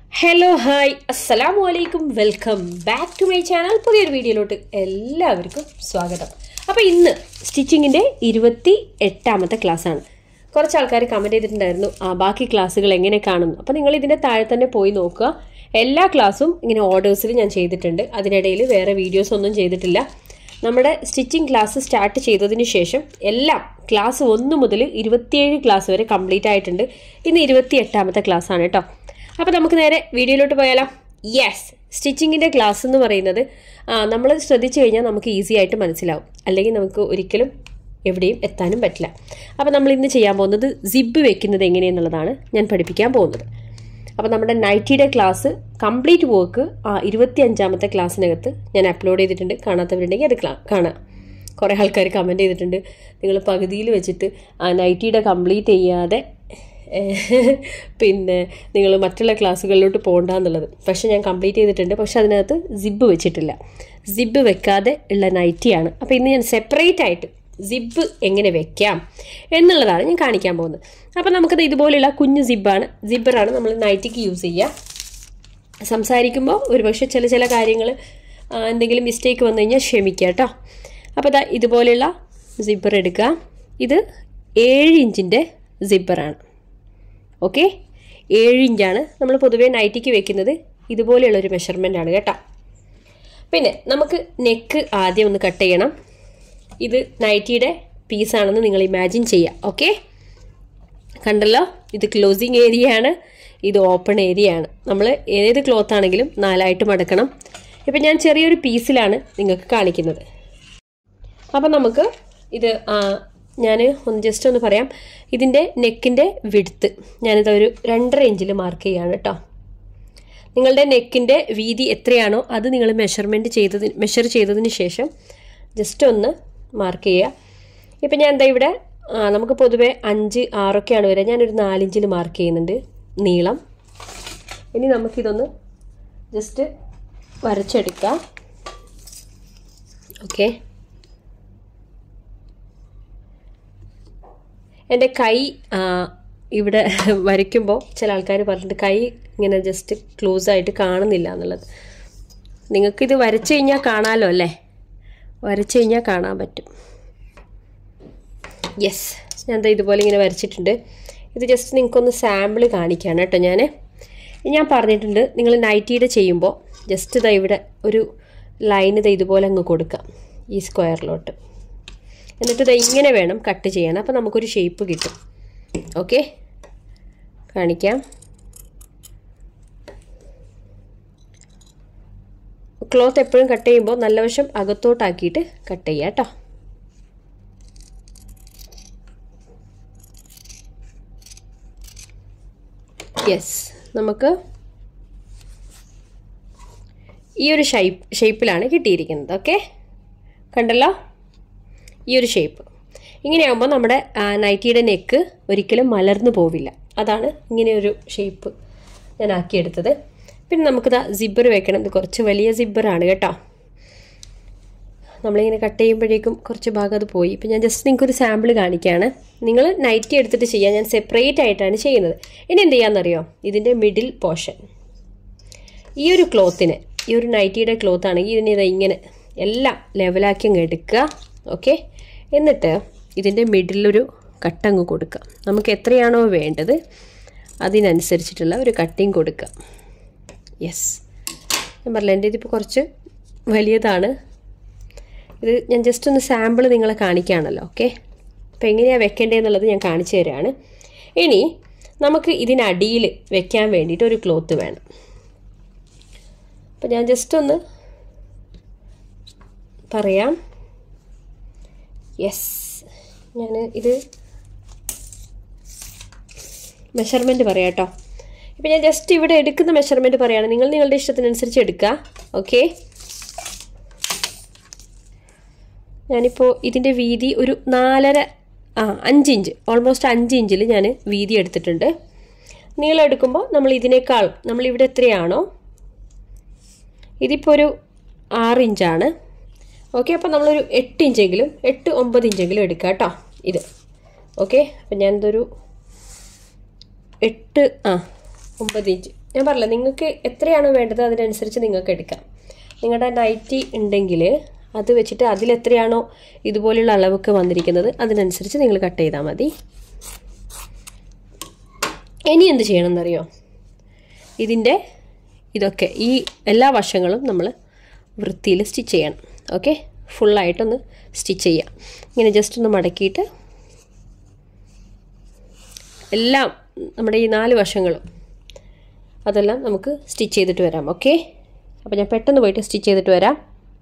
hello hi അസ്സലാമു അലൈക്കും welcome back to my channel പുതിയൊരു വീഡിയോയിലോട്ട് എല്ലാവർക്കും സ്വാഗതം അപ്പോൾ ഇന്ന് സ്റ്റിച്ചിങ്ങിൻ്റെ ഇരുപത്തി എട്ടാമത്തെ ക്ലാസ്സാണ് കുറച്ച് ആൾക്കാർ കമൻറ്റ് ചെയ്തിട്ടുണ്ടായിരുന്നു ആ ബാക്കി ക്ലാസ്സുകൾ എങ്ങനെ കാണുന്നു അപ്പോൾ നിങ്ങൾ ഇതിൻ്റെ താഴെ തന്നെ പോയി നോക്കുക എല്ലാ ക്ലാസ്സും ഇങ്ങനെ ഓർഡേഴ്സിൽ ഞാൻ ചെയ്തിട്ടുണ്ട് അതിനിടയിൽ വേറെ വീഡിയോസ് ഒന്നും ചെയ്തിട്ടില്ല നമ്മുടെ സ്റ്റിച്ചിങ് ക്ലാസ് സ്റ്റാർട്ട് ചെയ്തതിന് ശേഷം എല്ലാം ക്ലാസ് ഒന്ന് മുതൽ ഇരുപത്തിയേഴ് ക്ലാസ് വരെ കംപ്ലീറ്റ് ആയിട്ടുണ്ട് ഇന്ന് ഇരുപത്തി എട്ടാമത്തെ ക്ലാസ് ആണ് കേട്ടോ അപ്പോൾ നമുക്ക് നേരെ വീഡിയോയിലോട്ട് പോയാലോ യെസ് സ്റ്റിച്ചിങ്ങിൻ്റെ ക്ലാസ് എന്ന് പറയുന്നത് നമ്മൾ ശ്രദ്ധിച്ചു കഴിഞ്ഞാൽ നമുക്ക് ഈസി ആയിട്ട് മനസ്സിലാവും അല്ലെങ്കിൽ നമുക്ക് ഒരിക്കലും എവിടെയും എത്താനും പറ്റില്ല അപ്പോൾ നമ്മൾ ഇന്ന് ചെയ്യാൻ പോകുന്നത് സിബ് വെക്കുന്നത് എങ്ങനെയെന്നുള്ളതാണ് ഞാൻ പഠിപ്പിക്കാൻ പോകുന്നത് അപ്പോൾ നമ്മുടെ നൈറ്റിയുടെ ക്ലാസ് കംപ്ലീറ്റ് വർക്ക് ആ ഇരുപത്തി അഞ്ചാമത്തെ ക്ലാസ്സിനകത്ത് ഞാൻ അപ്ലോഡ് ചെയ്തിട്ടുണ്ട് കാണാത്തവരുണ്ടെങ്കിൽ അത് ക്ലാ കാണാം കുറേ ആൾക്കാർ കമൻറ്റ് ചെയ്തിട്ടുണ്ട് നിങ്ങൾ പകുതിയിൽ വെച്ചിട്ട് ആ നൈറ്റിയുടെ കംപ്ലീറ്റ് ചെയ്യാതെ ഏഹ്, പിന്നെ നിങ്ങൾ മറ്റുള്ള ക്ലാസ്സുകളിലോട്ട് പോകണ്ട എന്നുള്ളത് പക്ഷേ ഞാൻ കംപ്ലീറ്റ് ചെയ്തിട്ടുണ്ട് പക്ഷെ അതിനകത്ത് സിബ് വെച്ചിട്ടില്ല സിബ് വെക്കാതെ ഉള്ള നൈറ്റിയാണ് അപ്പോൾ ഇന്ന് ഞാൻ സെപ്പറേറ്റ് ആയിട്ട് സിബ് എങ്ങനെ വെക്കാം എന്നുള്ളതാണ് ഞാൻ കാണിക്കാൻ പോകുന്നത് അപ്പോൾ നമുക്കത് ഇതുപോലെയുള്ള കുഞ്ഞു സിബാണ് സിബറാണ് നമ്മൾ നൈറ്റിക്ക് യൂസ് ചെയ്യുക സംസാരിക്കുമ്പോൾ ഒരുപക്ഷെ ചില ചില കാര്യങ്ങൾ എന്തെങ്കിലും മിസ്റ്റേക്ക് വന്നു കഴിഞ്ഞാൽ ക്ഷമിക്കുക കേട്ടോ അപ്പോൾ ഇതാ ഇതുപോലെയുള്ള സിബർ എടുക്കുക ഇത് ഏഴ് ഇഞ്ചിൻ്റെ സിബറാണ് ഓക്കെ ഏഴ് ഇഞ്ചാണ് നമ്മൾ പൊതുവേ നൈറ്റിക്ക് വെക്കുന്നത് ഇതുപോലെയുള്ള ഒരു മെഷർമെൻ്റ് ആണ് കേട്ടോ പിന്നെ നമുക്ക് നെക്ക് ആദ്യം ഒന്ന് കട്ട് ചെയ്യണം ഇത് നൈറ്റിയുടെ പീസാണെന്ന് നിങ്ങൾ ഇമാജിൻ ചെയ്യുക ഓക്കെ കണ്ടല്ലോ ഇത് ക്ലോസിങ് ഏരിയ ആണ് ഇത് ഓപ്പൺ ഏരിയ ആണ് നമ്മൾ ഏത് ക്ലോത്ത് ആണെങ്കിലും നാലായിട്ട് മടക്കണം ഇപ്പം ഞാൻ ചെറിയൊരു പീസിലാണ് നിങ്ങൾക്ക് കാണിക്കുന്നത് അപ്പം നമുക്ക് ഇത് ഞാൻ ഒന്ന് ജസ്റ്റ് ഒന്ന് പറയാം ഇതിൻ്റെ നെക്കിൻ്റെ വിടുത്ത് ഞാനിത് ഒരു രണ്ടര ഇഞ്ചിൽ മാർക്ക് ചെയ്യാണ് കേട്ടോ നിങ്ങളുടെ നെക്കിൻ്റെ വീതി എത്രയാണോ അത് നിങ്ങൾ മെഷർമെൻറ്റ് ചെയ്തതിന് മെഷർ ചെയ്തതിന് ശേഷം ജസ്റ്റ് ഒന്ന് മാർക്ക് ചെയ്യുക ഇപ്പം ഞാൻ എന്താ ഇവിടെ ആ, നമുക്ക് പൊതുവെ അഞ്ച് ആറൊക്കെയാണ് വരിക ഞാനൊരു നാലിഞ്ചിൽ മാർക്ക് ചെയ്യുന്നുണ്ട് നീളം ഇനി നമുക്കിതൊന്ന് ജസ്റ്റ് വരച്ചെടുക്കാം ഓക്കെ എൻ്റെ കൈ ആ, ഇവിടെ വരയ്ക്കുമ്പോൾ ചില ആൾക്കാർ പറഞ്ഞിട്ട് കൈ ഇങ്ങനെ ജസ്റ്റ് ക്ലോസ് ആയിട്ട് കാണുന്നില്ല എന്നുള്ളത് നിങ്ങൾക്കിത് വരച്ചു കഴിഞ്ഞാൽ കാണാമല്ലോ അല്ലേ വരച്ചു കഴിഞ്ഞാൽ കാണാൻ പറ്റും യെസ് ഞാൻ ദാ ഇതുപോലെ ഇങ്ങനെ വരച്ചിട്ടുണ്ട് ഇത് ജസ്റ്റ് നിങ്ങൾക്കൊന്ന് സാമ്പിൾ കാണിക്കാണ് കേട്ടോ ഞാൻ ഞാൻ പറഞ്ഞിട്ടുണ്ട് നിങ്ങൾ നൈറ്റിയുടെ ചെയ്യുമ്പോൾ ജസ്റ്റ് ഇതാ ഇവിടെ ഒരു ലൈൻ ഇതാ ഇതുപോലെ അങ്ങ് കൊടുക്കാം ഈ സ്ക്വയറിലോട്ട് എന്നിട്ട് ഇത് ഇങ്ങനെ വേണം കട്ട് ചെയ്യാൻ അപ്പോൾ നമുക്കൊരു ഷേപ്പ് കിട്ടും ഓക്കെ കാണിക്കാം ക്ലോത്ത് എപ്പോഴും കട്ട് ചെയ്യുമ്പോൾ നല്ല വശം അകത്തോട്ടാക്കിയിട്ട് കട്ട് ചെയ്യാം കേട്ടോ യെസ് നമുക്ക് ഈ ഒരു ഷേപ്പ് ഷേപ്പിലാണ് കിട്ടിയിരിക്കുന്നത് ഓക്കെ കണ്ടല്ലോ ഈ ഒരു ഷേപ്പ് ഇങ്ങനെയാകുമ്പോൾ നമ്മുടെ ആ, നൈറ്റിയുടെ നെക്ക് ഒരിക്കലും മലർന്നു പോവില്ല അതാണ് ഇങ്ങനെ ഒരു ഷേപ്പ് ഞാൻ ആക്കിയെടുത്തത് പിന്നെ നമുക്കിതാ സിബ്ബർ വെക്കണം ഇത് കുറച്ച് വലിയ സിബ്ബറാണ് കേട്ടോ നമ്മളിങ്ങനെ കട്ട് ചെയ്യുമ്പോഴേക്കും കുറച്ച് ഭാഗം അത് പോയി ഇപ്പം ഞാൻ ജസ്റ്റ് നിങ്ങൾക്ക് ഒരു സാമ്പിൾ കാണിക്കുകയാണ് നിങ്ങൾ നൈറ്റി എടുത്തിട്ട് ചെയ്യാൻ ഞാൻ സെപ്പറേറ്റ് ആയിട്ടാണ് ചെയ്യുന്നത് ഇനി എന്ത് ചെയ്യാമെന്നറിയോ ഇതിൻ്റെ മിഡിൽ പോർഷൻ ഈ ഒരു ക്ലോത്തിന് ഈ ഒരു നൈറ്റിയുടെ ക്ലോത്ത് ആണെങ്കിൽ ഇതിനെ ഇതാ ഇങ്ങനെ എല്ലാം ലെവലാക്കി അങ്ങ് എടുക്കുക ഓക്കെ എന്നിട്ട് ഇതിൻ്റെ മിഡിലൊരു കട്ടങ്ങ് കൊടുക്കുക നമുക്ക് എത്രയാണോ വേണ്ടത് അതിനനുസരിച്ചിട്ടുള്ള ഒരു കട്ടിങ് കൊടുക്കുക യെസ് ഞാൻ പറഞ്ഞില്ല എൻ്റെ ഇതിപ്പോൾ കുറച്ച് വലിയതാണ് ഇത് ഞാൻ ജസ്റ്റ് ഒന്ന് സാമ്പിൾ നിങ്ങളെ കാണിക്കുകയാണല്ലോ ഓക്കെ അപ്പോൾ എങ്ങനെയാണ് വെക്കേണ്ടതെന്നുള്ളത് ഞാൻ കാണിച്ചു തരാണ് ഇനി നമുക്ക് ഇതിനടിയിൽ വെക്കാൻ വേണ്ടിയിട്ട് ഒരു ക്ലോത്ത് വേണം അപ്പോൾ ഞാൻ ജസ്റ്റ് ഒന്ന് പറയാം യെസ് ഞാൻ ഇത് മെഷർമെൻറ്റ് പറയാം കേട്ടോ ഇപ്പം ഞാൻ ജസ്റ്റ് ഇവിടെ എടുക്കുന്ന മെഷർമെൻറ്റ് പറയുകയാണ് നിങ്ങൾ നിങ്ങളുടെ ഇഷ്ടത്തിനനുസരിച്ച് എടുക്കുക ഓക്കെ ഞാനിപ്പോൾ ഇതിൻ്റെ വീതി ഒരു നാലര ആ അഞ്ച് ഇഞ്ച് ഓൾമോസ്റ്റ് അഞ്ച് ഇഞ്ചിൽ ഞാൻ വീതി എടുത്തിട്ടുണ്ട് നീളം എടുക്കുമ്പോൾ നമ്മൾ ഇതിനേക്കാൾ നമ്മളിവിടെ എത്രയാണോ ഇതിപ്പോൾ ഒരു ആറ് ഇഞ്ചാണ് ഓക്കെ അപ്പോൾ നമ്മളൊരു എട്ട് ഇഞ്ചെങ്കിലും എട്ട് ഒമ്പത് ഇഞ്ചെങ്കിലും എടുക്കുക കേട്ടോ ഇത് ഓക്കെ അപ്പം ഞാനിതൊരു എട്ട് ആ ഒമ്പത് ഇഞ്ച് ഞാൻ പറഞ്ഞില്ല നിങ്ങൾക്ക് എത്രയാണോ വേണ്ടത് അതിനനുസരിച്ച് നിങ്ങൾക്ക് എടുക്കാം നിങ്ങളുടെ നൈറ്റി ഉണ്ടെങ്കിൽ അത് വെച്ചിട്ട് അതിലെത്രയാണോ ഇതുപോലെയുള്ള അളവൊക്കെ വന്നിരിക്കുന്നത് അതിനനുസരിച്ച് നിങ്ങൾ കട്ട് ചെയ്താൽ മതി ഇനി എന്ത് ചെയ്യണം എന്നറിയോ ഇതിൻ്റെ ഇതൊക്കെ ഈ എല്ലാ വശങ്ങളും നമ്മൾ വൃത്തിയിൽ സ്റ്റിച്ച് ചെയ്യണം ഓക്കെ ഫുള്ളായിട്ടൊന്ന് സ്റ്റിച്ച് ചെയ്യാം ഇങ്ങനെ ജസ്റ്റ് ഒന്ന് മടക്കിയിട്ട് എല്ലാം നമ്മുടെ ഈ നാല് വശങ്ങളും അതെല്ലാം നമുക്ക് സ്റ്റിച്ച് ചെയ്തിട്ട് വരാം ഓക്കെ അപ്പോൾ ഞാൻ പെട്ടെന്ന് പോയിട്ട് സ്റ്റിച്ച് ചെയ്തിട്ട് വരാം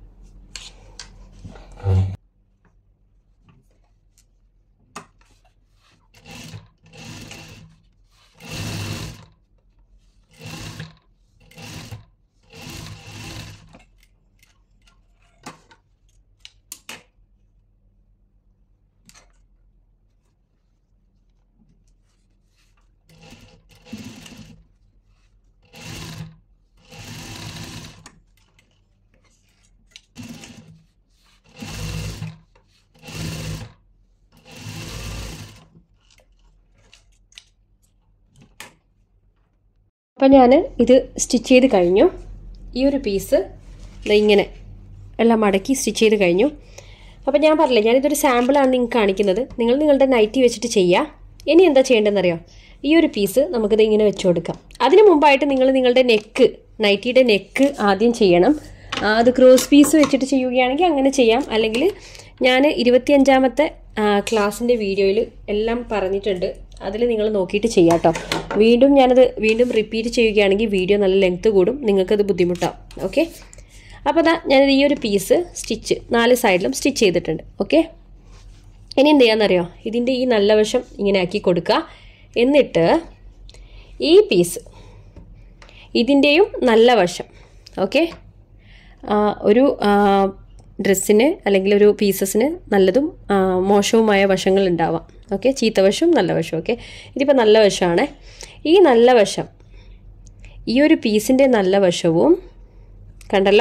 അപ്പം ഞാൻ ഇത് സ്റ്റിച്ച് ചെയ്ത് കഴിഞ്ഞു ഈ ഒരു പീസ് ഇങ്ങനെ എല്ലാം മടക്കി സ്റ്റിച്ച് ചെയ്ത് കഴിഞ്ഞു അപ്പം ഞാൻ പറഞ്ഞില്ലേ ഞാനിതൊരു സാമ്പിളാണ് നിങ്ങൾക്ക് കാണിക്കുന്നത് നിങ്ങൾ നിങ്ങളുടെ നൈറ്റി വെച്ചിട്ട് ചെയ്യുക ഇനി എന്താ ചെയ്യേണ്ടതെന്നറിയോ ഈ ഒരു പീസ് നമുക്കിത് ഇങ്ങനെ വെച്ച് കൊടുക്കാം അതിന് മുമ്പായിട്ട് നിങ്ങൾ നിങ്ങളുടെ നെക്ക് നൈറ്റിയുടെ നെക്ക് ആദ്യം ചെയ്യണം ആ, അത് ക്രോസ് പീസ് വെച്ചിട്ട് ചെയ്യുകയാണെങ്കിൽ അങ്ങനെ ചെയ്യാം അല്ലെങ്കിൽ ഞാൻ ഇരുപത്തിയഞ്ചാമത്തെ ക്ലാസ്സിൻ്റെ വീഡിയോയിൽ എല്ലാം പറഞ്ഞിട്ടുണ്ട് അതിൽ നിങ്ങൾ നോക്കിയിട്ട് ചെയ്യാം കേട്ടോ വീണ്ടും ഞാനത് വീണ്ടും റിപ്പീറ്റ് ചെയ്യുകയാണെങ്കിൽ വീഡിയോ നല്ല ലെങ്ത്ത് കൂടും നിങ്ങൾക്കത് ബുദ്ധിമുട്ടാവും ഓക്കെ അപ്പോൾ അതാ ഞാനത് ഈ ഒരു പീസ് സ്റ്റിച്ച് നാല് സൈഡിലും സ്റ്റിച്ച് ചെയ്തിട്ടുണ്ട് ഓക്കെ ഇനി എന്ത് ചെയ്യാന്നറിയോ ഇതിൻ്റെ ഈ നല്ല വശം ഇങ്ങനെ ആക്കി കൊടുക്കുക എന്നിട്ട് ഈ പീസ് ഇതിൻ്റെയും നല്ല വശം ഓക്കെ ഒരു ഡ്രസ്സിന് അല്ലെങ്കിൽ ഒരു പീസസിന് നല്ലതും ആ, മോശവുമായ വശങ്ങൾ ഉണ്ടാവാം ഓക്കെ ചീത്ത വശവും നല്ല വശവും ഓക്കെ ഇതിപ്പോൾ നല്ല വശമാണ് ഈ നല്ല വശം ഈ ഒരു പീസിൻ്റെ നല്ല വശവും കണ്ടല്ലോ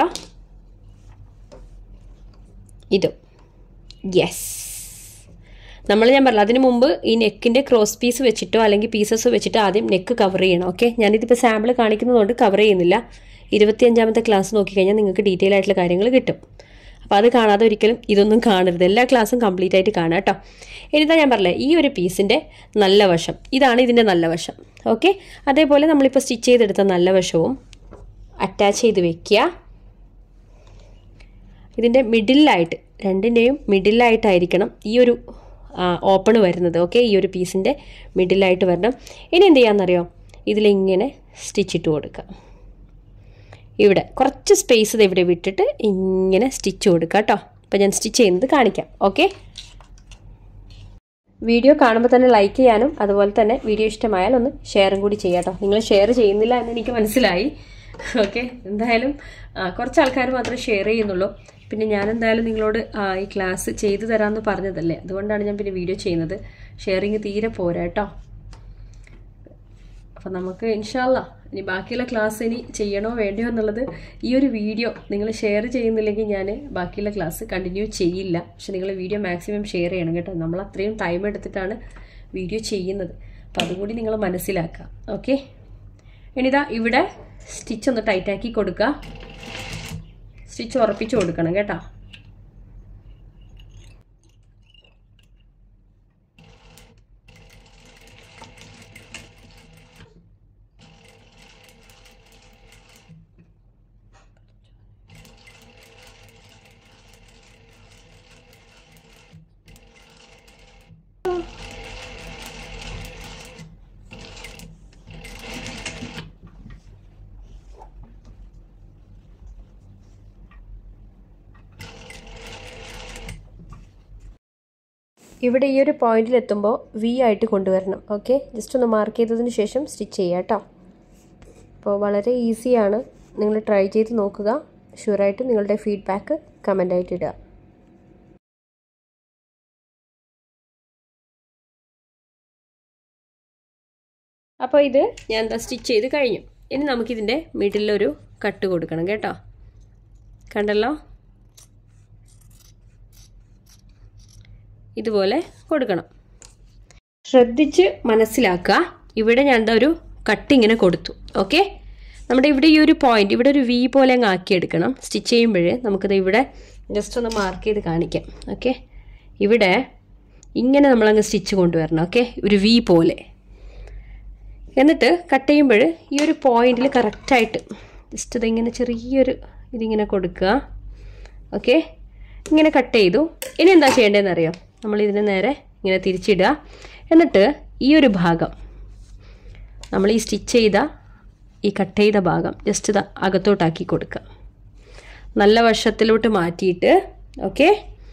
ഇതും യെസ് നമ്മൾ ഞാൻ പറഞ്ഞില്ല അതിന് മുമ്പ് ഈ നെക്കിൻ്റെ ക്രോസ് പീസ് വെച്ചിട്ടോ അല്ലെങ്കിൽ പീസസ് വെച്ചിട്ടോ ആദ്യം നെക്ക് കവർ ചെയ്യണം ഓക്കെ ഞാനിതിപ്പോൾ സാമ്പിൾ കാണിക്കുന്നതുകൊണ്ട് കവർ ചെയ്യുന്നില്ല ഇരുപത്തിയഞ്ചാമത്തെ ക്ലാസ് നോക്കിക്കഴിഞ്ഞാൽ നിങ്ങൾക്ക് ഡീറ്റെയിൽ ആയിട്ടുള്ള കാര്യങ്ങൾ കിട്ടും അപ്പോൾ അത് കാണാതെ ഒരിക്കലും ഇതൊന്നും കാണരുത് എല്ലാ ക്ലാസ്സും കംപ്ലീറ്റ് ആയിട്ട് കാണാം കേട്ടോ ഇനിതാ ഞാൻ പറഞ്ഞില്ലേ ഈ ഒരു പീസിൻ്റെ നല്ല വശം ഇതാണ് ഇതിൻ്റെ നല്ല വശം ഓക്കെ അതേപോലെ നമ്മളിപ്പോൾ സ്റ്റിച്ച് ചെയ്തെടുത്ത നല്ല വശവും അറ്റാച്ച് ചെയ്ത് വെക്കുക ഇതിൻ്റെ മിഡിലായിട്ട് രണ്ടിൻ്റെയും മിഡിലായിട്ടായിരിക്കണം ഈ ഒരു ഓപ്പൺ വരുന്നത് ഓക്കെ ഈ ഒരു പീസിൻ്റെ മിഡിലായിട്ട് വരണം ഇനി എന്ത് ചെയ്യാമെന്നറിയോ ഇതിലിങ്ങനെ സ്റ്റിച്ച് ഇട്ട് കൊടുക്കുക ഇവിടെ കുറച്ച് സ്പേസ് ഇത് ഇവിടെ വിട്ടിട്ട് ഇങ്ങനെ സ്റ്റിച്ച് കൊടുക്കുക കേട്ടോ അപ്പോൾ ഞാൻ സ്റ്റിച്ച് ചെയ്യുന്നത് കാണിക്കാം ഓക്കെ വീഡിയോ കാണുമ്പോൾ തന്നെ ലൈക്ക് ചെയ്യാനും അതുപോലെ തന്നെ വീഡിയോ ഇഷ്ടമായാൽ ഒന്ന് ഷെയറും കൂടി ചെയ്യാം കേട്ടോ നിങ്ങൾ ഷെയർ ചെയ്യുന്നില്ല എന്ന് എനിക്ക് മനസ്സിലായി ഓക്കെ എന്തായാലും ആ, കുറച്ച് ആൾക്കാർ മാത്രമേ ഷെയർ ചെയ്യുന്നുള്ളൂ പിന്നെ ഞാൻ എന്തായാലും നിങ്ങളോട് ആ, ഈ ക്ലാസ് ചെയ്തു തരാമെന്ന് പറഞ്ഞതല്ലേ അതുകൊണ്ടാണ് ഞാൻ പിന്നെ വീഡിയോ ചെയ്യുന്നത് ഷെയറിങ് തീരെ പോരാ കേട്ടോ അപ്പം നമുക്ക് ഇൻഷാല്ല ഇനി ബാക്കിയുള്ള ക്ലാസ് ഇനി ചെയ്യണോ വേണ്ടയോ എന്നുള്ളത് ഈ ഒരു വീഡിയോ നിങ്ങൾ ഷെയർ ചെയ്യുന്നില്ലെങ്കിൽ ഞാൻ ബാക്കിയുള്ള ക്ലാസ് കണ്ടിന്യൂ ചെയ്യില്ല പക്ഷെ നിങ്ങൾ വീഡിയോ മാക്സിമം ഷെയർ ചെയ്യണം കേട്ടോ നമ്മൾ അത്രയും ടൈം എടുത്തിട്ടാണ് വീഡിയോ ചെയ്യുന്നത് അപ്പം അതുകൂടി നിങ്ങൾ മനസ്സിലാക്കുക ഓക്കെ ഇനിതാ ഇവിടെ സ്റ്റിച്ച് ഒന്ന് ടൈറ്റാക്കി കൊടുക്കുക സ്റ്റിച്ച് ഉറപ്പിച്ച് കൊടുക്കണം കേട്ടോ ഇവിടെ ഈ ഒരു പോയിന്റിൽ എത്തുമ്പോൾ വി ആയിട്ട് കൊണ്ടുവരണം ഓക്കെ ജസ്റ്റ് ഒന്ന് മാർക്ക് ചെയ്തതിന് ശേഷം സ്റ്റിച്ച് ചെയ്യുക കേട്ടോ അപ്പോൾ വളരെ ഈസിയാണ് നിങ്ങൾ ട്രൈ ചെയ്ത് നോക്കുക ഷുവറായിട്ട് നിങ്ങളുടെ ഫീഡ്ബാക്ക് കമൻ്റായിട്ട് ഇടുക അപ്പോൾ ഇത് ഞാൻ എന്താ സ്റ്റിച്ച് ചെയ്ത് കഴിഞ്ഞു ഇനി നമുക്കിതിൻ്റെ മിഡിലൊരു കട്ട് കൊടുക്കണം കേട്ടോ കണ്ടല്ലോ ഇതുപോലെ കൊടുക്കണം ശ്രദ്ധിച്ച് മനസ്സിലാക്കുക ഇവിടെ ഞാൻ എന്താ ഒരു കട്ട് ഇങ്ങനെ കൊടുത്തു ഓക്കെ നമ്മുടെ ഇവിടെ ഈ ഒരു പോയിന്റ് ഇവിടെ ഒരു വി പോലെ അങ്ങ് ആക്കിയെടുക്കണം സ്റ്റിച്ച് ചെയ്യുമ്പോൾ നമുക്കിത് ഇവിടെ ജസ്റ്റ് ഒന്ന് മാർക്ക് ചെയ്ത് കാണിക്കാം ഓക്കെ ഇവിടെ ഇങ്ങനെ നമ്മളങ്ങ് സ്റ്റിച്ച് കൊണ്ടുവരണം ഓക്കെ ഒരു വി പോലെ എന്നിട്ട് കട്ട് ചെയ്യുമ്പോൾ ഈ ഒരു പോയിന്റിൽ കറക്റ്റായിട്ട് ജസ്റ്റ് ഇതിങ്ങനെ ചെറിയൊരു ഇതിങ്ങനെ കൊടുക്കുക ഓക്കെ ഇങ്ങനെ കട്ട് ചെയ്തു ഇനി എന്താ ചെയ്യേണ്ടതെന്ന് അറിയാം നമ്മൾ ഇതിനെ നേരെ ഇങ്ങനെ തിരിച്ചിടുക എന്നിട്ട് ഈ ഒരു ഭാഗം നമ്മൾ ഈ സ്റ്റിച്ച് ചെയ്ത ഈ കട്ട് ചെയ്ത ഭാഗം ജസ്റ്റ് ഇത് അകത്തോട്ടാക്കി കൊടുക്കുക നല്ല വശത്തിലോട്ട് മാറ്റിയിട്ട് ഓക്കെ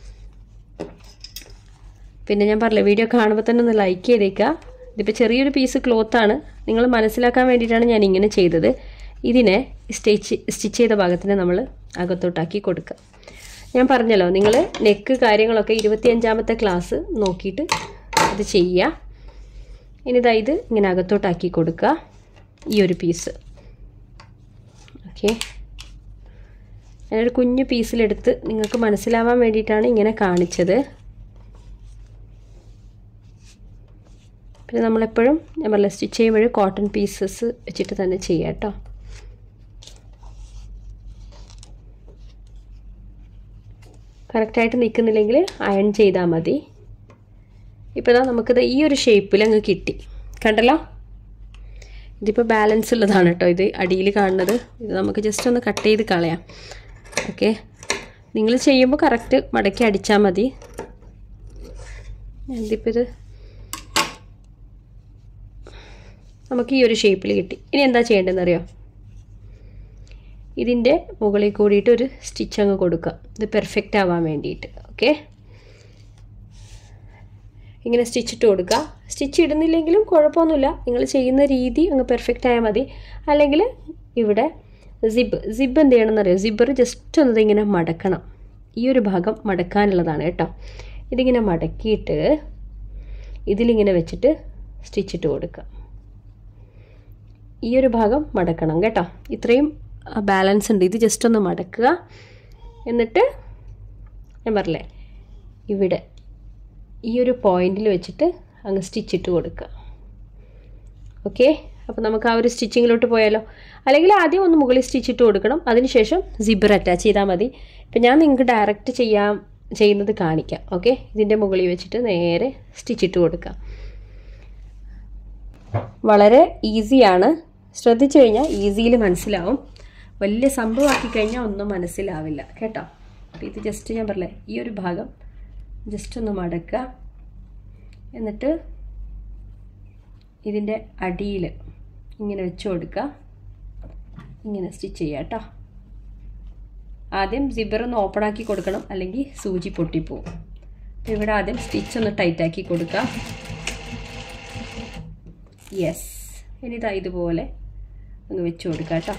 പിന്നെ ഞാൻ പറഞ്ഞില്ല വീഡിയോ കാണുമ്പോൾ തന്നെ ഒന്ന് ലൈക്ക് ചെയ്തേക്കുക ഇതിപ്പോൾ ചെറിയൊരു പീസ് ക്ലോത്താണ് നിങ്ങൾ മനസ്സിലാക്കാൻ വേണ്ടിയിട്ടാണ് ഞാൻ ഇങ്ങനെ ചെയ്തത് ഇതിനെ സ്റ്റിച്ച് സ്റ്റിച്ച് ചെയ്ത ഭാഗത്തിന് നമ്മൾ അകത്തോട്ടാക്കി കൊടുക്കുക ഞാൻ പറഞ്ഞല്ലോ നിങ്ങൾ നെക്ക് കാര്യങ്ങളൊക്കെ ഇരുപത്തിയഞ്ചാമത്തെ ക്ലാസ് നോക്കിയിട്ട് അത് ചെയ്യുക ഇനി ഇതാ ഇത് ഇങ്ങനെ അകത്തോട്ടാക്കി കൊടുക്കുക ഈ ഒരു പീസ് ഓക്കെ ഞാനൊരു കുഞ്ഞു പീസിലെടുത്ത് നിങ്ങൾക്ക് മനസ്സിലാവാൻ വേണ്ടിയിട്ടാണ് ഇങ്ങനെ കാണിച്ചത് പിന്നെ നമ്മളെപ്പോഴും ഞാൻ പറഞ്ഞ സ്റ്റിച്ച് ചെയ്യുമ്പോൾ കോട്ടൺ പീസസ് വെച്ചിട്ട് തന്നെ ചെയ്യാം കേട്ടോ കറക്റ്റായിട്ട് നിൽക്കുന്നില്ലെങ്കിൽ അയൺ ചെയ്താൽ മതി ഇപ്പോൾ ഇതാ നമുക്കിത് ഈ ഒരു ഷേപ്പിൽ അങ്ങ് കിട്ടി കണ്ടല്ലോ ഇതിപ്പോൾ ബാലൻസ് ഉള്ളതാണ് കേട്ടോ ഇത് അടിയിൽ കാണുന്നത് ഇത് നമുക്ക് ജസ്റ്റ് ഒന്ന് കട്ട് ചെയ്ത് കളയാം ഓക്കെ നിങ്ങൾ ചെയ്യുമ്പോൾ കറക്റ്റ് മടക്കി അടിച്ചാൽ മതി ഇതിപ്പോൾ ഇത് നമുക്ക് ഈ ഒരു ഷേപ്പിൽ കിട്ടി ഇനി എന്താ ചെയ്യേണ്ടതെന്ന് അറിയോ ഇതിൻ്റെ മുകളിൽ കൂടിയിട്ട് ഒരു സ്റ്റിച്ച് അങ്ങ് കൊടുക്കുക ഇത് പെർഫെക്റ്റ് ആവാൻ വേണ്ടിയിട്ട് ഓക്കെ ഇങ്ങനെ സ്റ്റിച്ച് ഇട്ട് കൊടുക്കുക സ്റ്റിച്ച് ഇടുന്നില്ലെങ്കിലും കുഴപ്പമൊന്നുമില്ല നിങ്ങൾ ചെയ്യുന്ന രീതി അങ്ങ് പെർഫെക്റ്റ് ആയാൽ മതി അല്ലെങ്കിൽ ഇവിടെ സിബ് സിബ് എന്ത് ചെയ്യണമെന്ന് അറിയോ സിബ്ബർ ജസ്റ്റ് ഒന്ന് ഇങ്ങനെ മടക്കണം ഈ ഒരു ഭാഗം മടക്കാനുള്ളതാണ് കേട്ടോ ഇതിങ്ങനെ മടക്കിയിട്ട് ഇതിലിങ്ങനെ വെച്ചിട്ട് സ്റ്റിച്ചിട്ട് കൊടുക്കുക ഈ ഒരു ഭാഗം മടക്കണം കേട്ടോ ഇത്രയും ബാലൻസ് ഉണ്ട് ഇത് ജസ്റ്റ് ഒന്ന് മടക്കുക എന്നിട്ട് ഞാൻ പറഞ്ഞില്ലേ ഇവിടെ ഈ ഒരു പോയിന്റിൽ വെച്ചിട്ട് അങ്ങ് സ്റ്റിച്ചിട്ട് കൊടുക്കുക ഓക്കെ അപ്പോൾ നമുക്ക് ആ ഒരു സ്റ്റിച്ചിങ്ങിലോട്ട് പോയാലോ അല്ലെങ്കിൽ ആദ്യം ഒന്ന് മുകളിൽ സ്റ്റിച്ചിട്ട് കൊടുക്കണം അതിനുശേഷം സിബർ അറ്റാച്ച് ചെയ്താൽ മതി ഇപ്പം ഞാൻ നിങ്ങൾക്ക് ഡയറക്റ്റ് ചെയ്യാം ചെയ്യുന്നത് കാണിക്കാം ഓക്കെ ഇതിൻ്റെ മുകളിൽ വെച്ചിട്ട് നേരെ സ്റ്റിച്ചിട്ട് കൊടുക്കാം വളരെ ഈസിയാണ് ശ്രദ്ധിച്ചു കഴിഞ്ഞാൽ ഈസിയിൽ മനസ്സിലാവും വലിയ സംഭവമാക്കി കഴിഞ്ഞാൽ ഒന്നും മനസ്സിലാവില്ല കേട്ടോ അപ്പോൾ ഇത് ജസ്റ്റ് ഞാൻ പറഞ്ഞേ ഈ ഒരു ഭാഗം ജസ്റ്റ് ഒന്ന് മടക്കുക എന്നിട്ട് ഇതിൻ്റെ അടിയിൽ ഇങ്ങനെ വെച്ച് കൊടുക്കുക ഇങ്ങനെ സ്റ്റിച്ച് ചെയ്യുക കേട്ടോ ആദ്യം സിബർ ഒന്ന് ഓപ്പൺ ആക്കി കൊടുക്കണം അല്ലെങ്കിൽ സൂചി പൊട്ടിപ്പോവും ഇവിടെ ആദ്യം സ്റ്റിച്ച് ഒന്ന് ടൈറ്റാക്കി കൊടുക്കുക യെസ് ഇനി ഇതാ ഇതുപോലെ അങ്ങ് വെച്ച് കൊടുക്കുക കേട്ടോ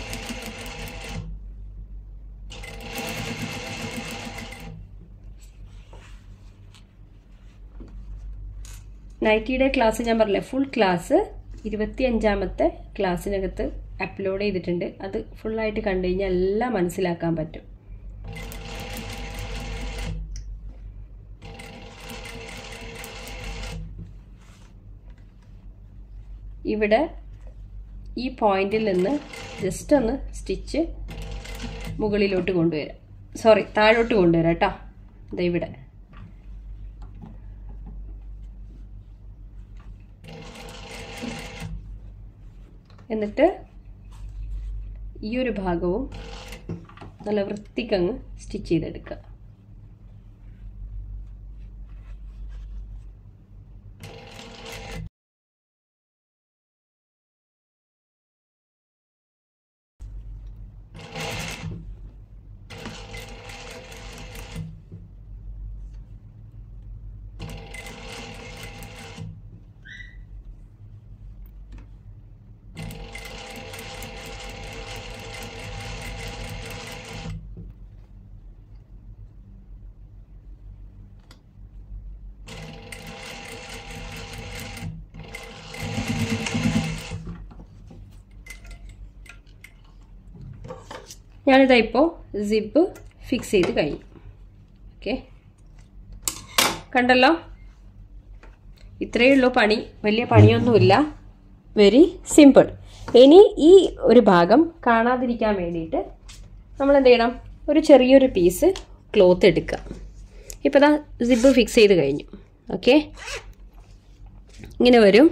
നൈറ്റിയുടെ ക്ലാസ് ഞാൻ പറഞ്ഞില്ലേ ഫുൾ ക്ലാസ് ഇരുപത്തി അഞ്ചാമത്തെ ക്ലാസ്സിനകത്ത് അപ്ലോഡ് ചെയ്തിട്ടുണ്ട് അത് ഫുള്ളായിട്ട് കണ്ടു കഴിഞ്ഞാൽ എല്ലാം മനസ്സിലാക്കാൻ പറ്റും ഇവിടെ ഈ പോയിന്റിൽ നിന്ന് ജസ്റ്റ് ഒന്ന് സ്റ്റിച്ച് മുകളിലോട്ട് കൊണ്ടുവരാം സോറി താഴോട്ട് കൊണ്ടുവരാം കേട്ടോ ഇതാ ഇവിടെ എന്നിട്ട് ഈ ഒരു ഭാഗവും നല്ല വൃത്തിക്കങ്ങ് സ്റ്റിച്ച് ചെയ്തെടുക്കുക ഞാനിതാ ഇപ്പോൾ സിബ് ഫിക്സ് ചെയ്ത് കഴിഞ്ഞു ഓക്കെ കണ്ടല്ലോ ഇത്രയേ ഉള്ളൂ പണി വലിയ പണിയൊന്നുമില്ല വെരി സിമ്പിൾ ഇനി ഈ ഒരു ഭാഗം കാണാതിരിക്കാൻ വേണ്ടിയിട്ട് നമ്മൾ എന്ത് ചെയ്യണം ഒരു ചെറിയൊരു പീസ് ക്ലോത്ത് എടുക്കുക ഇപ്പോൾ ദാ സിബ് ഫിക്സ് ചെയ്ത് കഴിഞ്ഞു ഓക്കെ ഇങ്ങനെ വരും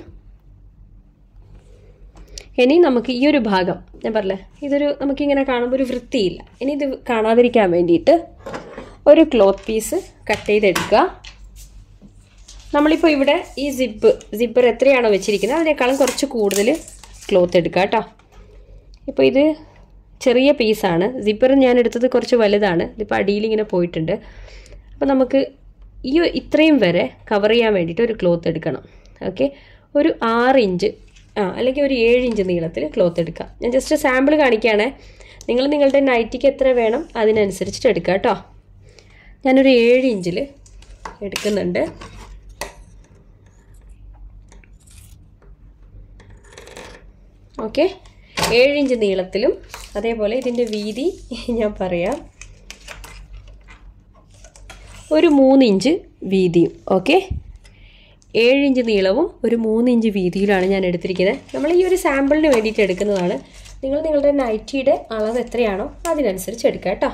ഇനി നമുക്ക് ഈ ഒരു ഭാഗം ഞാൻ പറഞ്ഞേ ഇതൊരു നമുക്കിങ്ങനെ കാണുമ്പോൾ ഒരു വൃത്തിയില്ല ഇനി ഇത് കാണാതിരിക്കാൻ വേണ്ടിയിട്ട് ഒരു ക്ലോത്ത് പീസ് കട്ട് ചെയ്തെടുക്കുക നമ്മളിപ്പോൾ ഇവിടെ ഈ സിബ് സിബ്ബർ എത്രയാണോ വെച്ചിരിക്കുന്നത് അതിനേക്കാളും കുറച്ച് കൂടുതൽ ക്ലോത്ത് എടുക്കുക കേട്ടോ ഇപ്പോൾ ഇത് ചെറിയ പീസാണ് സിബ്ബർ ഞാൻ എടുത്തത് കുറച്ച് വലുതാണ് ഇതിപ്പോൾ അടിയിൽ ഇങ്ങനെ പോയിട്ടുണ്ട് അപ്പോൾ നമുക്ക് ഈ ഇത്രയും വരെ കവർ ചെയ്യാൻ വേണ്ടിയിട്ട് ഒരു ക്ലോത്ത് എടുക്കണം ഓക്കെ ഒരു ആറ് ഇഞ്ച് ആ അല്ലെങ്കിൽ ഒരു ഏഴ് ഇഞ്ച് നീളത്തിൽ ക്ലോത്ത് എടുക്കുക ഞാൻ ജസ്റ്റ് സാമ്പിൾ കാണിക്കുകയാണേ നിങ്ങൾ നിങ്ങളുടെ നൈറ്റിക്ക് എത്ര വേണം അതിനനുസരിച്ചിട്ട് എടുക്കുക കേട്ടോ ഞാനൊരു ഏഴ് ഇഞ്ചിൽ എടുക്കുന്നുണ്ട് ഓക്കെ ഏഴ് ഇഞ്ച് നീളത്തിലും അതേപോലെ ഇതിൻ്റെ വീതി ഞാൻ പറയാം ഒരു മൂന്ന് ഇഞ്ച് വീതിയും ഓക്കെ ഏഴ് ഇഞ്ച് നീളവും ഒരു മൂന്ന് ഇഞ്ച് വീതിയിലാണ് ഞാൻ എടുത്തിരിക്കുന്നത് നമ്മൾ ഈ ഒരു സാമ്പിളിന് വേണ്ടിയിട്ട് എടുക്കുന്നതാണ് നിങ്ങൾ നിങ്ങളുടെ നൈറ്റിയുടെ അളവ് എത്രയാണോ അതിനനുസരിച്ച് എടുക്കുക കേട്ടോ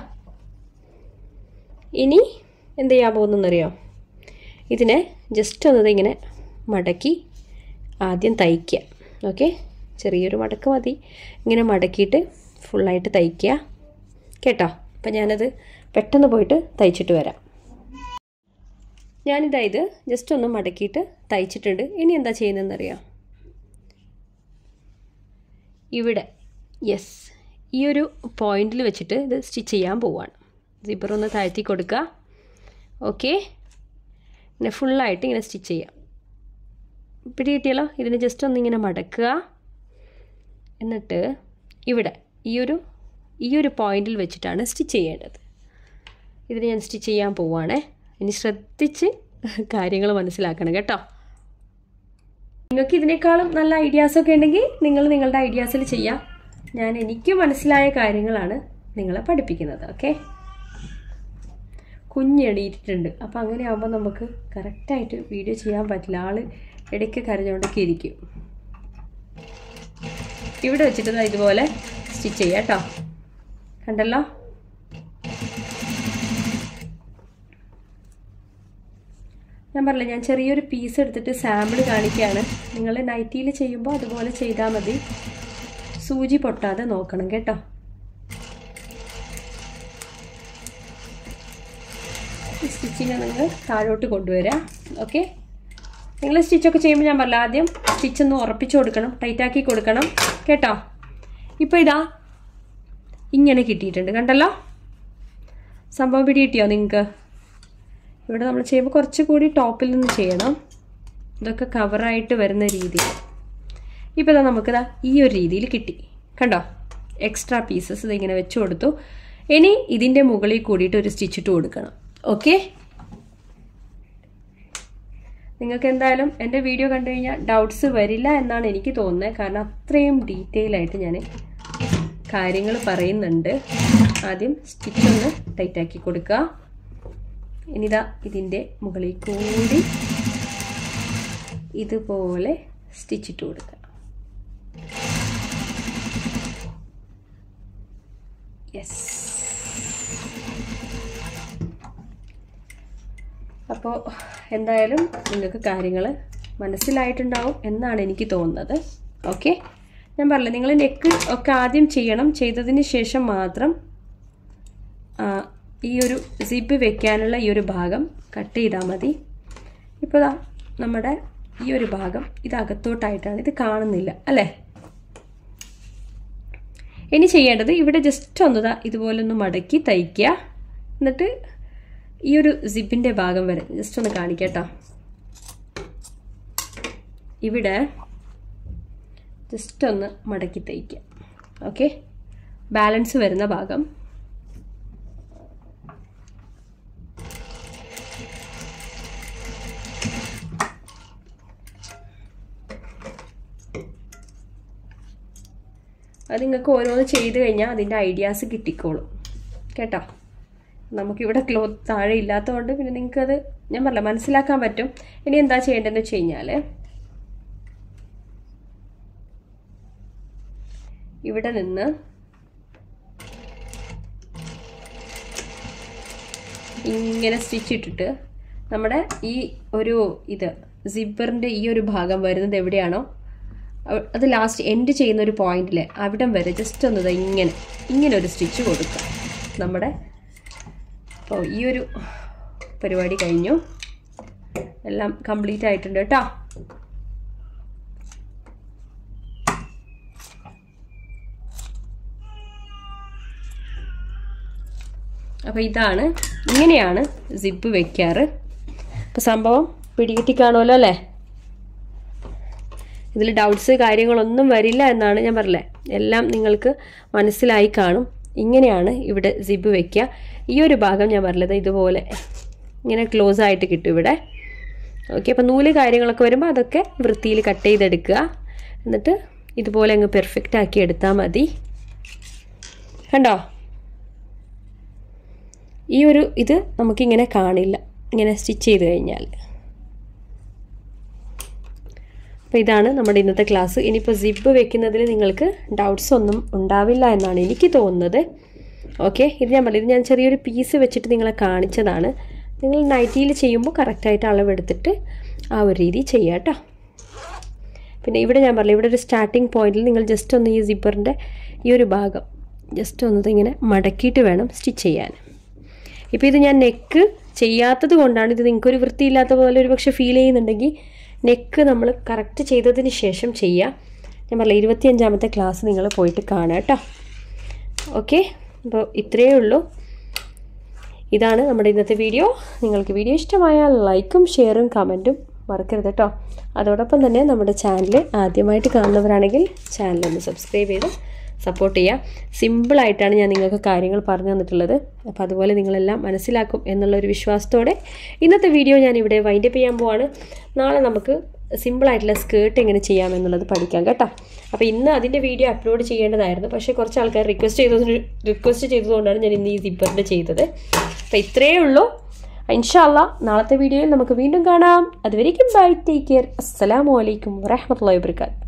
ഇനി എന്ത് ചെയ്യാൻ പോകുന്നതെന്നറിയോ ഇതിനെ ജസ്റ്റ് ഒന്ന് ഇങ്ങനെ മടക്കി ആദ്യം തയ്ക്കുക ഓക്കെ ചെറിയൊരു മടക്ക് മതി ഇങ്ങനെ മടക്കിയിട്ട് ഫുള്ളായിട്ട് തയ്ക്കുക കേട്ടോ അപ്പം ഞാനത് പെട്ടെന്ന് പോയിട്ട് തയ്ച്ചിട്ട് വരാം ഞാനിതാ ഇത് ജസ്റ്റ് ഒന്ന് മടക്കിയിട്ട് തയ്ച്ചിട്ടുണ്ട് ഇനി എന്താ ചെയ്യുന്നതെന്നറിയാം ഇവിടെ യെസ് ഈ ഒരു പോയിന്റിൽ വെച്ചിട്ട് ഇത് സ്റ്റിച്ച് ചെയ്യാൻ പോവാണ് സിബർ ഒന്ന് താഴ്ത്തി കൊടുക്കുക ഓക്കെ ഇങ്ങനെ ഫുള്ളായിട്ട് ഇങ്ങനെ സ്റ്റിച്ച് ചെയ്യാം പിടി കിട്ടിയല്ലോ ഇതിന് ജസ്റ്റ് ഒന്ന് ഇങ്ങനെ മടക്കുക എന്നിട്ട് ഇവിടെ ഈ ഒരു ഈ ഒരു പോയിന്റിൽ വെച്ചിട്ടാണ് സ്റ്റിച്ച് ചെയ്യേണ്ടത് ഇതിന് ഞാൻ സ്റ്റിച്ച് ചെയ്യാൻ പോവുകയാണേ ഇനി ശ്രദ്ധിച്ച് കാര്യങ്ങൾ മനസ്സിലാക്കണം കേട്ടോ നിങ്ങൾക്ക് ഇതിനേക്കാളും നല്ല ഐഡിയാസൊക്കെ ഉണ്ടെങ്കിൽ നിങ്ങൾ നിങ്ങളുടെ ഐഡിയാസിൽ ചെയ്യാം ഞാൻ എനിക്ക് മനസ്സിലായ കാര്യങ്ങളാണ് നിങ്ങളെ പഠിപ്പിക്കുന്നത് ഓക്കെ കുഞ്ഞെണീറ്റിട്ടുണ്ട് അപ്പോൾ അങ്ങനെ ആകുമ്പോൾ നമുക്ക് കറക്റ്റായിട്ട് വീഡിയോ ചെയ്യാൻ പറ്റില്ല ആൾ ഇടയ്ക്ക് കരഞ്ഞുകൊണ്ടൊക്കെ ഇരിക്കും ഇവിടെ വെച്ചിട്ട് ദാ ഇതുപോലെ സ്റ്റിച്ച് ചെയ്യാം കേട്ടോ കണ്ടല്ലോ ഞാൻ പറഞ്ഞില്ല ഞാൻ ചെറിയൊരു പീസ് എടുത്തിട്ട് സാമ്പിൾ കാണിക്കുകയാണ് നിങ്ങൾ നൈറ്റിയിൽ ചെയ്യുമ്പോൾ അതുപോലെ ചെയ്താൽ മതി സൂചി പൊട്ടാതെ നോക്കണം കേട്ടോ ഈ സ്റ്റിച്ചിങ് നിങ്ങൾ താഴോട്ട് കൊണ്ടുവരാം ഓക്കെ നിങ്ങൾ സ്റ്റിച്ചൊക്കെ ചെയ്യുമ്പോൾ ഞാൻ പറഞ്ഞില്ല ആദ്യം സ്റ്റിച്ച് ഒന്ന് ഉറപ്പിച്ച് കൊടുക്കണം ടൈറ്റാക്കി കൊടുക്കണം കേട്ടോ ഇപ്പോൾ ഇതാ ഇങ്ങനെ കിട്ടിയിട്ടുണ്ട് കണ്ടല്ലോ സംഭവം പിടി കിട്ടിയോ നിങ്ങൾക്ക് ഇവിടെ നമ്മൾ ചെയ്യുമ്പോൾ കുറച്ചുകൂടി ടോപ്പിൽ നിന്ന് ചെയ്യണം ഇതൊക്കെ കവറായിട്ട് വരുന്ന രീതിയിൽ ഇപ്പോൾ ഇതാ നമുക്കിതാ ഈ ഒരു രീതിയിൽ കിട്ടി കണ്ടോ എക്സ്ട്രാ പീസസ് ഇതിങ്ങനെ വെച്ച് കൊടുത്തു ഇനി ഇതിൻ്റെ മുകളിൽ കൂടിയിട്ട് ഒരു സ്റ്റിച്ച് ഇട്ട് കൊടുക്കണം ഓക്കെ നിങ്ങൾക്ക് എന്തായാലും എൻ്റെ വീഡിയോ കണ്ടു കഴിഞ്ഞാൽ ഡൗട്ട്സ് വരില്ല എന്നാണ് എനിക്ക് തോന്നുന്നത് കാരണം അത്രയും ഡീറ്റെയിൽ ആയിട്ട് ഞാൻ കാര്യങ്ങൾ പറയുന്നുണ്ട് ആദ്യം സ്റ്റിച്ച് ഒന്ന് ടൈറ്റാക്കി കൊടുക്കുക ഇനിതാ ഇതിൻ്റെ മുകളിൽ കൂടി ഇതുപോലെ സ്റ്റിച്ചിട്ട് കൊടുക്കുക യെസ് അപ്പോൾ എന്തായാലും നിങ്ങൾക്ക് കാര്യങ്ങൾ മനസ്സിലായിട്ടുണ്ടാവും എന്നാണ് എനിക്ക് തോന്നുന്നത് ഓക്കെ ഞാൻ പറഞ്ഞില്ല നിങ്ങൾ നെക്ക് ഒക്കെ ആദ്യം ചെയ്യണം ചെയ്തതിന് ശേഷം മാത്രം ഈ ഒരു സിബ് വെക്കാനുള്ള ഈ ഒരു ഭാഗം കട്ട് ചെയ്താൽ മതി ഇപ്പോൾ ഇതാ നമ്മുടെ ഈ ഒരു ഭാഗം ഇത് അകത്തോട്ടായിട്ടാണ് ഇത് കാണുന്നില്ല അല്ലേ ഇനി ചെയ്യേണ്ടത് ഇവിടെ ജസ്റ്റ് ഒന്ന് ഇതുപോലെ ഒന്ന് മടക്കി തയ്ക്കുക എന്നിട്ട് ഈ ഒരു സിബിൻ്റെ ഭാഗം വരെ ജസ്റ്റ് ഒന്ന് കാണിക്കട്ടോ ഇവിടെ ജസ്റ്റ് ഒന്ന് മടക്കി തയ്ക്കുക ഓക്കെ ബാലൻസ് വരുന്ന ഭാഗം അത് നിങ്ങൾക്ക് ഓരോന്ന് ചെയ്ത് കഴിഞ്ഞാൽ അതിൻ്റെ ഐഡിയാസ് കിട്ടിക്കോളും കേട്ടോ നമുക്കിവിടെ ക്ലോത്ത് താഴെ ഇല്ലാത്തതുകൊണ്ട് പിന്നെ നിങ്ങൾക്കത് ഞാൻ പറഞ്ഞില്ല മനസ്സിലാക്കാൻ പറ്റും ഇനി എന്താ ചെയ്യേണ്ടതെന്ന് വെച്ച് കഴിഞ്ഞാൽ ഇവിടെ നിന്ന് ഇങ്ങനെ സ്റ്റിച്ച് ഇട്ടിട്ട് നമ്മുടെ ഈ ഒരു ഇത് സിബറിൻ്റെ ഈ ഒരു ഭാഗം വരുന്നത് എവിടെയാണോ അവ- അത് ലാസ്റ്റ് എൻഡ് ചെയ്യുന്ന ഒരു പോയിന്റിൽ അവിടം വരെ ജസ്റ്റ് ഒന്ന് ദാ ഇങ്ങനെ ഇങ്ങനെ ഒരു സ്റ്റിച്ച് കൊടുക്കുക നമ്മുടെ അപ്പോൾ ഈ ഒരു പരിപാടി കഴിഞ്ഞു എല്ലാം കംപ്ലീറ്റ് ആയിട്ടുണ്ട് കേട്ടോ അപ്പോൾ ഇതാണ് ഇങ്ങനെയാണ് സിപ്പ് വെക്കാറ് അപ്പോൾ സംഭവം പിടികിട്ടി കാണുമല്ലോ അല്ലേ ഇതിൽ ഡൗട്ട്സ് കാര്യങ്ങളൊന്നും വരില്ല എന്നാണ് ഞാൻ പറഞ്ഞില്ലേ എല്ലാം നിങ്ങൾക്ക് മനസ്സിലായി കാണും ഇങ്ങനെയാണ് ഇവിടെ സിബ് വെക്കുക ഈ ഒരു ഭാഗം ഞാൻ പറഞ്ഞത് ഇതുപോലെ ഇങ്ങനെ ക്ലോസ് ആയിട്ട് കിട്ടും ഇവിടെ ഓക്കെ അപ്പോൾ നൂല് കാര്യങ്ങളൊക്കെ വരുമ്പോൾ അതൊക്കെ വൃത്തിയിൽ കട്ട് ചെയ്തെടുക്കുക എന്നിട്ട് ഇതുപോലെ അങ്ങ് പെർഫെക്റ്റ് ആക്കി എടുത്താൽ മതി കണ്ടോ ഈ ഒരു ഇത് നമുക്കിങ്ങനെ കാണില്ല ഇങ്ങനെ സ്റ്റിച്ച് ചെയ്ത് കഴിഞ്ഞാൽ അപ്പോൾ ഇതാണ് നമ്മുടെ ഇന്നത്തെ ക്ലാസ് ഇനിയിപ്പോൾ സിബ് വെക്കുന്നതിൽ നിങ്ങൾക്ക് ഡൗട്ട്സ് ഒന്നും ഉണ്ടാവില്ല എന്നാണ് എനിക്ക് തോന്നുന്നത് ഓക്കെ ഇത് ഞാൻ പറഞ്ഞു ഇത് ഞാൻ ചെറിയൊരു പീസ് വെച്ചിട്ട് നിങ്ങളെ കാണിച്ചതാണ് നിങ്ങൾ നൈറ്റിയിൽ ചെയ്യുമ്പോൾ കറക്റ്റായിട്ട് അളവെടുത്തിട്ട് ആ ഒരു രീതി ചെയ്യുക കേട്ടോ പിന്നെ ഇവിടെ ഞാൻ പറഞ്ഞു ഇവിടെ ഒരു സ്റ്റാർട്ടിങ് പോയിന്റിൽ നിങ്ങൾ ജസ്റ്റ് ഒന്ന് ഈ സിബറിൻ്റെ ഈ ഒരു ഭാഗം ജസ്റ്റ് ഒന്ന് ഇങ്ങനെ മടക്കിയിട്ട് വേണം സ്റ്റിച്ച് ചെയ്യാൻ ഇപ്പോൾ ഇത് ഞാൻ നെക്ക് ചെയ്യാത്തത് കൊണ്ടാണ് ഇത് നിങ്ങൾക്കൊരു വൃത്തിയില്ലാത്ത പോലെ ഒരു പക്ഷേ ഫീൽ ചെയ്യുന്നുണ്ടെങ്കിൽ നെക്ക് നമ്മൾ കറക്റ്റ് ചെയ്തതിന് ശേഷം ചെയ്യുക ഞാൻ പറഞ്ഞില്ല ഇരുപത്തിയഞ്ചാമത്തെ ക്ലാസ് നിങ്ങൾ പോയിട്ട് കാണുക കേട്ടോ ഓക്കെ അപ്പോൾ ഇത്രയേ ഉള്ളൂ ഇതാണ് നമ്മുടെ ഇന്നത്തെ വീഡിയോ നിങ്ങൾക്ക് വീഡിയോ ഇഷ്ടമായാൽ ലൈക്കും ഷെയറും കമൻറ്റും മറക്കരുത് കേട്ടോ അതോടൊപ്പം തന്നെ നമ്മുടെ ചാനൽ ആദ്യമായിട്ട് കാണുന്നവരാണെങ്കിൽ ചാനലൊന്ന് സബ്സ്ക്രൈബ് ചെയ്ത് സപ്പോർട്ട് ചെയ്യുക സിമ്പിളായിട്ടാണ് ഞാൻ നിങ്ങൾക്ക് കാര്യങ്ങൾ പറഞ്ഞു തന്നിട്ടുള്ളത് അപ്പോൾ അതുപോലെ നിങ്ങളെല്ലാം മനസ്സിലാക്കും എന്നുള്ള ഒരു വിശ്വാസത്തോടെ ഇന്നത്തെ വീഡിയോ ഞാൻ ഇവിടെ വൈൻഡപ്പ് ചെയ്യാൻ പോവാണ് നാളെ നമുക്ക് സിമ്പിളായിട്ടുള്ള സ്കേർട്ട് എങ്ങനെ ചെയ്യാമെന്നുള്ളത് പഠിക്കാം കേട്ടോ അപ്പോൾ ഇന്ന് അതിൻ്റെ വീഡിയോ അപ്ലോഡ് ചെയ്യേണ്ടതായിരുന്നു പക്ഷേ കുറച്ച് ആൾക്കാർ റിക്വസ്റ്റ് ചെയ്തതിന് റിക്വസ്റ്റ് ചെയ്തതുകൊണ്ടാണ് ഞാൻ ഇന്ന് ഈ സിപ്പറിൻ്റെ ചെയ്തത് അപ്പോൾ ഇത്രയേ ഉള്ളൂ ഇൻഷാല്ല നാളത്തെ വീഡിയോയിൽ നമുക്ക് വീണ്ടും കാണാം അതുവരേക്കും ബൈ ടേക്ക് കെയർ അസ്സലാമു അലൈക്കും വറഹമത്തല്ലാ വാബർക്കാത്ത്